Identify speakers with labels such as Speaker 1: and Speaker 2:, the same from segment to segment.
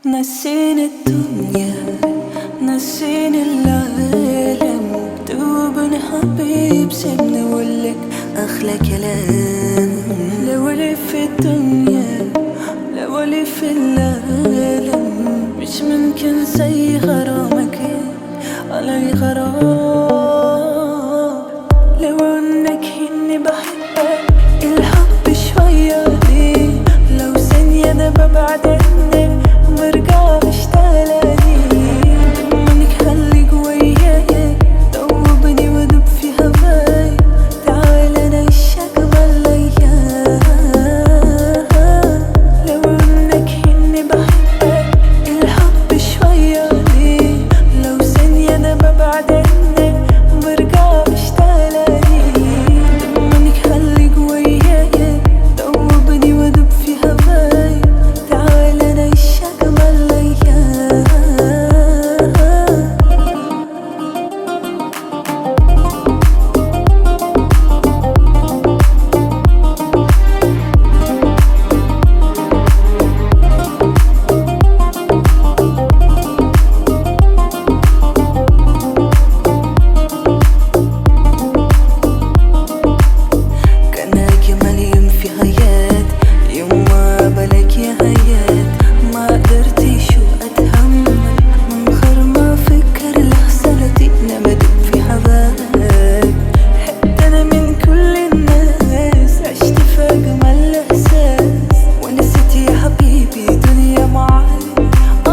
Speaker 1: نسيني الدنيا نسيني العالم مكتوب حبيب سيبني اقولك احلى كلام لو لي في الدنيا لو لي في العالم مش ممكن زي غرامك علي غرام لو انك اني بحبك الحب شوية دي لو ثانية انا ببعد عنك برجع اشتغلني منك خليك وياي دوبني ودوب في هواي تعال نعيشك بالايام لو انك اني بحبك الحب شوية دي لو ثانية انا ببعد عنك برجع اشتغلني منك خليك وياي دوبني ودوب في هواي تعال نعيشك بالايام كان أجمل يوم في حياتي يوم ما بلاك يا حياة ما قدرتش أتحمل من غير ما أفكر لحظتي أنا بدوب في هواك حتى أنا من كل الناس عشت في أجمل إحساس ونسيت يا حبيبي دنيا معاك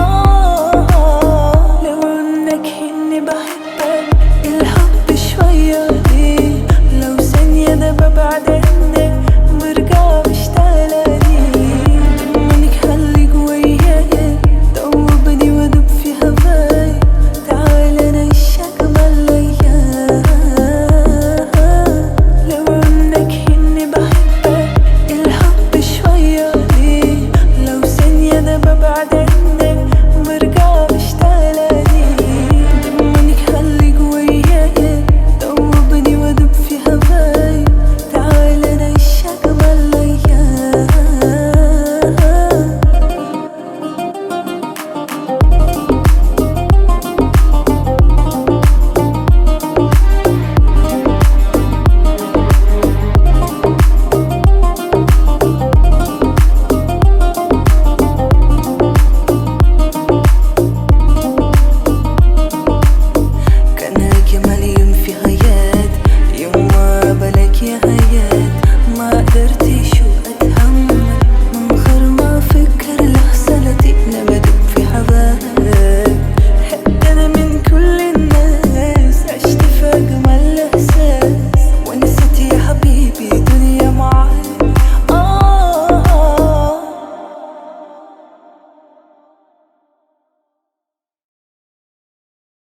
Speaker 1: آه لو إنك إني بحبك الحب شوية دي لو ثانية أنا ببعد عنك برجع اشتغلني منك خليك وياي دوبني ودوب في هواي تعال نعيشك بالايام لو انك اني بحبك الحب شوية دي لو ثانية انا ببعد عنك